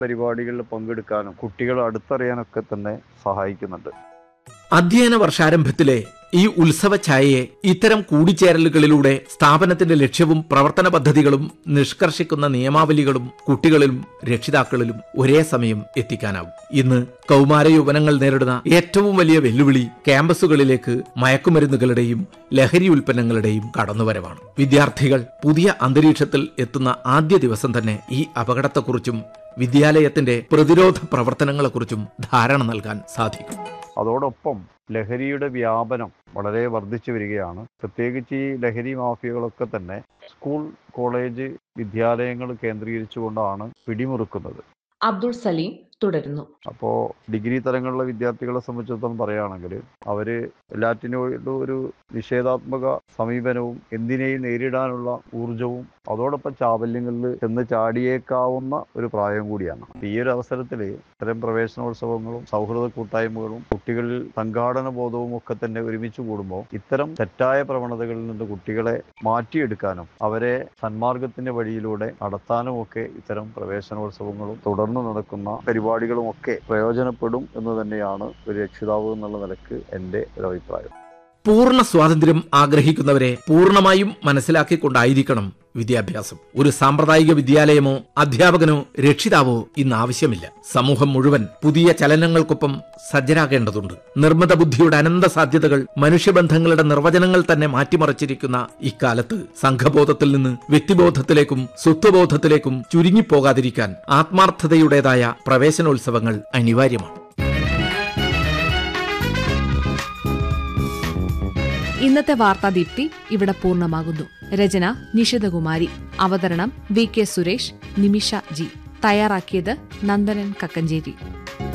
പരിപാടികളിൽ പങ്കെടുക്കാനും കുട്ടികളെ അടുത്തറിയാനൊക്കെ തന്നെ സഹായിക്കുന്നുണ്ട് അധ്യയന വർഷാരംഭത്തിലെ ഈ ഉത്സവ ഛായയെ ഇത്തരം കൂടിച്ചേരലുകളിലൂടെ സ്ഥാപനത്തിന്റെ ലക്ഷ്യവും പ്രവർത്തന പദ്ധതികളും നിഷ്കർഷിക്കുന്ന നിയമാവലികളും കുട്ടികളിലും രക്ഷിതാക്കളിലും ഒരേ സമയം എത്തിക്കാനാവും ഇന്ന് കൗമാര യുവനങ്ങൾ നേരിടുന്ന ഏറ്റവും വലിയ വെല്ലുവിളി ക്യാമ്പസുകളിലേക്ക് മയക്കുമരുന്നുകളുടെയും ലഹരി ഉൽപ്പന്നങ്ങളുടെയും കടന്നുവരവാണ് വിദ്യാർത്ഥികൾ പുതിയ അന്തരീക്ഷത്തിൽ എത്തുന്ന ആദ്യ ദിവസം തന്നെ ഈ അപകടത്തെക്കുറിച്ചും വിദ്യാലയത്തിന്റെ പ്രതിരോധ പ്രവർത്തനങ്ങളെക്കുറിച്ചും ധാരണ നൽകാൻ സാധിക്കും അതോടൊപ്പം ലഹരിയുടെ വ്യാപനം വളരെ വർദ്ധിച്ചു വരികയാണ് പ്രത്യേകിച്ച് ഈ ലഹരി മാഫിയകളൊക്കെ തന്നെ സ്കൂൾ കോളേജ് വിദ്യാലയങ്ങൾ കേന്ദ്രീകരിച്ചുകൊണ്ടാണ് പിടിമുറുക്കുന്നത് അബ്ദുൾ സലീം തുടരുന്നു അപ്പോൾ ഡിഗ്രി തലങ്ങളിലുള്ള വിദ്യാർത്ഥികളെ സംബന്ധിച്ചിടത്തോളം പറയുകയാണെങ്കിൽ അവർ എല്ലാറ്റിനോടും ഒരു നിഷേധാത്മക സമീപനവും എന്തിനേയും നേരിടാനുള്ള ഊർജവും അതോടൊപ്പം ചാബല്യങ്ങളിൽ ചെന്ന് ചാടിയേക്കാവുന്ന ഒരു പ്രായം കൂടിയാണ് അപ്പൊ ഈ ഒരു അവസരത്തിൽ ഇത്തരം പ്രവേശനോത്സവങ്ങളും സൗഹൃദ കൂട്ടായ്മകളും കുട്ടികളിൽ സംഘാടന ബോധവും ഒക്കെ തന്നെ ഒരുമിച്ച് കൂടുമ്പോൾ ഇത്തരം തെറ്റായ പ്രവണതകളിൽ നിന്ന് കുട്ടികളെ മാറ്റിയെടുക്കാനും അവരെ സന്മാർഗത്തിന്റെ വഴിയിലൂടെ നടത്താനും ഒക്കെ ഇത്തരം പ്രവേശനോത്സവങ്ങളും തുടർന്ന് നടക്കുന്ന പരിപാടികളും ഒക്കെ പ്രയോജനപ്പെടും എന്ന് തന്നെയാണ് ഒരു രക്ഷിതാവ് എന്നുള്ള നിലക്ക് എൻ്റെ ഒരു അഭിപ്രായം പൂർണ്ണ സ്വാതന്ത്ര്യം ആഗ്രഹിക്കുന്നവരെ പൂർണ്ണമായും മനസ്സിലാക്കിക്കൊണ്ടായിരിക്കണം വിദ്യാഭ്യാസം ഒരു സാമ്പ്രദായിക വിദ്യാലയമോ അധ്യാപകനോ രക്ഷിതാവോ ഇന്ന് ആവശ്യമില്ല സമൂഹം മുഴുവൻ പുതിയ ചലനങ്ങൾക്കൊപ്പം സജ്ജരാകേണ്ടതുണ്ട് നിർമ്മിത ബുദ്ധിയുടെ അനന്ത സാധ്യതകൾ മനുഷ്യബന്ധങ്ങളുടെ നിർവചനങ്ങൾ തന്നെ മാറ്റിമറിച്ചിരിക്കുന്ന ഇക്കാലത്ത് സംഘബോധത്തിൽ നിന്ന് വ്യക്തിബോധത്തിലേക്കും സ്വത്വബോധത്തിലേക്കും ചുരുങ്ങിപ്പോകാതിരിക്കാൻ ആത്മാർത്ഥതയുടേതായ പ്രവേശനോത്സവങ്ങൾ അനിവാര്യമാണ് ഇന്നത്തെ വാർത്താദീപ്തി ഇവിടെ പൂർണ്ണമാകുന്നു രചന നിഷിതകുമാരി അവതരണം V K Suresh Nimisha G തയ്യാറാക്കിയത് നന്ദനൻ കക്കഞ്ചേരി